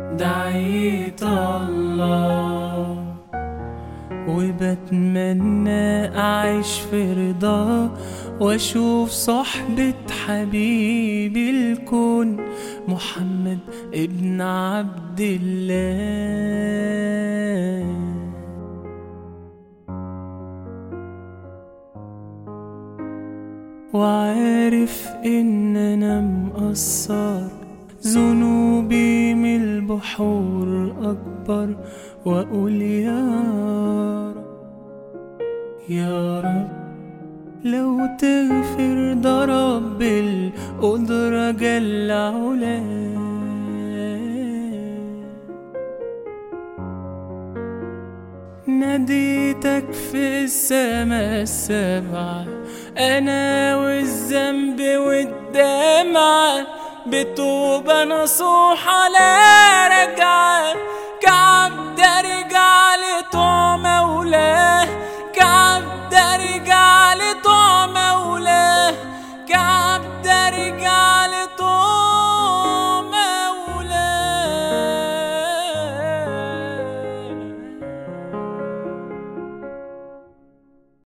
دعيت الله وبتمنى أعيش في رضاه وأشوف صحبة حبيبي الكون محمد ابن عبد الله وعارف ان انا مقصر ذنوبي من البحور اكبر واقول يا رب يا رب لو تغفر ده رب القدرة جل علاه ناديتك في السما السبعة أنا والذنب والدمعة بتوبة نصوح على رجعة